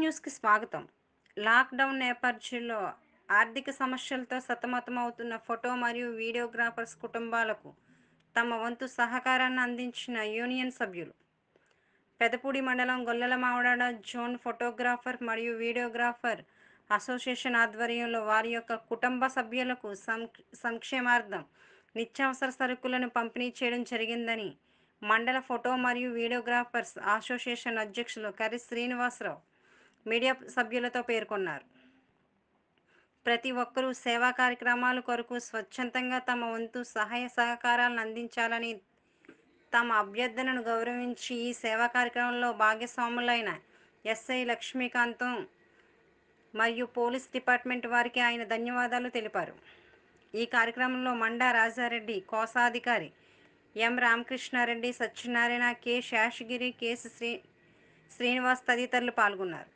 న్యూస్కి స్వాగతం లాక్డౌన్ నేపథ్యంలో ఆర్థిక సమస్యలతో సతమతమవుతున్న ఫోటో మరియు వీడియోగ్రాఫర్స్ కుటుంబాలకు తమ వంతు సహకారాన్ని అందించిన యూనియన్ సభ్యులు పెదపూడి మండలం గొల్లల మావడాడ జోన్ ఫోటోగ్రాఫర్ మరియు వీడియోగ్రాఫర్ అసోసియేషన్ ఆధ్వర్యంలో వారి యొక్క కుటుంబ సభ్యులకు సం సంక్షేమార్థం నిత్యావసర సరుకులను పంపిణీ చేయడం జరిగిందని మండల ఫోటో మరియు వీడియోగ్రాఫర్స్ అసోసియేషన్ అధ్యక్షులు కర్రి శ్రీనివాసరావు మీడియా సభ్యులతో పేర్కొన్నారు ప్రతి ఒక్కరూ సేవా కార్యక్రమాల కొరకు స్వచ్ఛందంగా తమ వంతు సహాయ సహకారాలను అందించాలని తమ అభ్యర్థనను గౌరవించి ఈ సేవా కార్యక్రమంలో భాగస్వాములైన ఎస్ఐ లక్ష్మీకాంతం మరియు పోలీస్ డిపార్ట్మెంట్ వారికి ఆయన ధన్యవాదాలు తెలిపారు ఈ కార్యక్రమంలో మండా రాజారెడ్డి కోశాధికారి ఎం రామకృష్ణారెడ్డి సత్యనారాయణ కె శేషగిరి కేసు శ్రీ శ్రీనివాస్ తదితరులు పాల్గొన్నారు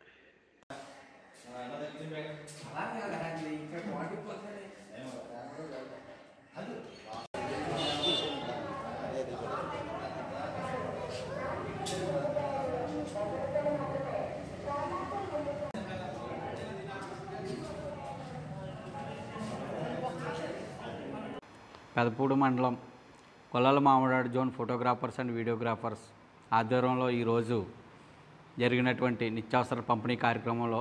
పెదపూడి మండలం Kollala Mamidadu zone photographers and videographers ఆధ్వర్యంలో ఈరోజు జరిగినటువంటి నిత్యావసర పంపిణీ కార్యక్రమంలో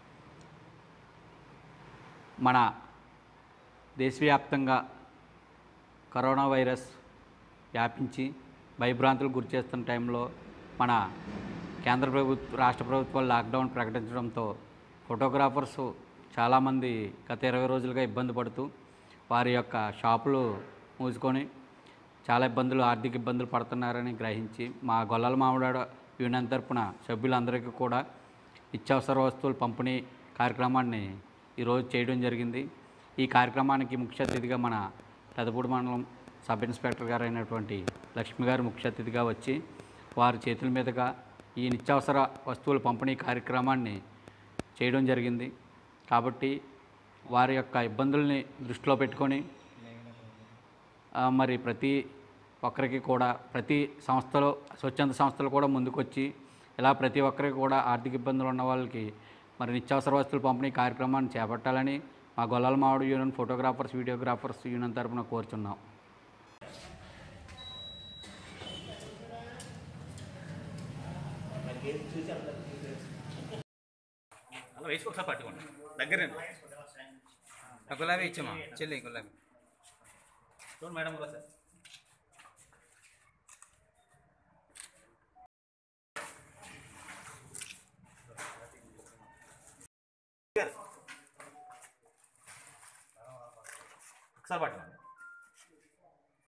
మన దేశవ్యాప్తంగా కరోనా వైరస్ వ్యాపించి భయభ్రాంతులకు గురి చేస్తున్న టైంలో మన కేంద్ర ప్రభుత్వ రాష్ట్ర ప్రభుత్వాలు లాక్డౌన్ ప్రకటించడంతో ఫోటోగ్రాఫర్స్ చాలామంది గత ఇరవై రోజులుగా ఇబ్బంది పడుతూ వారి యొక్క షాపులు మూసుకొని చాలా ఇబ్బందులు ఆర్థిక ఇబ్బందులు పడుతున్నారని గ్రహించి మా గొల్లల మామిడాడ యూనియన్ తరపున సభ్యులందరికీ కూడా నిత్యావసర వస్తువుల పంపిణీ కార్యక్రమాన్ని ఈరోజు చేయడం జరిగింది ఈ కార్యక్రమానికి ముఖ్య అతిథిగా మన పెదపూడి మండలం సబ్ ఇన్స్పెక్టర్ గారు అయినటువంటి లక్ష్మి గారు ముఖ్య అతిథిగా వచ్చి వారి చేతుల మీదుగా ఈ నిత్యావసర వస్తువుల పంపిణీ కార్యక్రమాన్ని చేయడం జరిగింది కాబట్టి వారి యొక్క ఇబ్బందుల్ని దృష్టిలో పెట్టుకొని ఆ, మరి ప్రతి ఒక్కరికి కూడా ప్రతి సంస్థలో స్వచ్ఛంద సంస్థలు కూడా ముందుకొచ్చి ఇలా ప్రతి ఒక్కరికి కూడా ఆర్థిక ఇబ్బందులు ఉన్న వాళ్ళకి మరి నిత్యావసర వస్తువుల పంపిణీ కార్యక్రమాన్ని చేపట్టాలని మా గొల్లల మామిడి యూనియన్ ఫోటోగ్రాఫర్స్ వీడియోగ్రాఫర్స్ యూనియన్ తరపున కోరుచున్నాం అలా వేసి ఒకసారి పట్టుకోండి దగ్గర ఆ గులాబీ ఇచ్చమ్మా చెల్లి గులాబీ చూడండి మేడం ఒకసారి ఒకసారి పట్టుకోండి